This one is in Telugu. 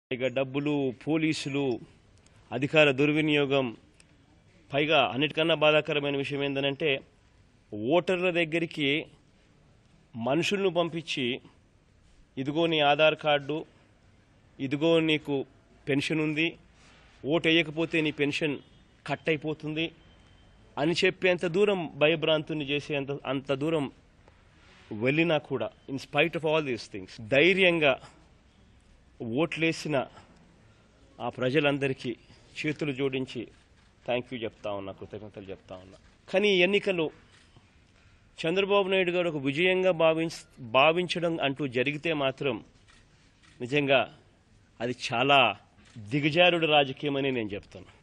ఇక డబ్బులు పోలీసులు అధికార దుర్వినియోగం పైగా అన్నిటికన్నా బాధాకరమైన విషయం ఏంటంటే ఓటర్ల దగ్గరికి మనుషులను పంపించి ఇదిగో నీ ఆధార్ కార్డు ఇదిగో నీకు పెన్షన్ ఉంది ఓటు వేయకపోతే నీ పెన్షన్ కట్ అయిపోతుంది అని చెప్పేంత దూరం భయభ్రాంతుని చేసేంత అంత దూరం వెళ్ళినా కూడా in spite of all these things ధైర్యంగా ఓట్లేసిన ఆ ప్రజలందరికీ చేతులు జోడించి థ్యాంక్ యూ చెప్తా ఉన్నా కృతజ్ఞతలు చెప్తా ఉన్నా కానీ ఈ ఎన్నికలు చంద్రబాబు నాయుడు గారు ఒక విజయంగా భావించ భావించడం అంటూ జరిగితే మాత్రం నిజంగా అది చాలా దిగజారుడు రాజకీయమని నేను చెప్తాను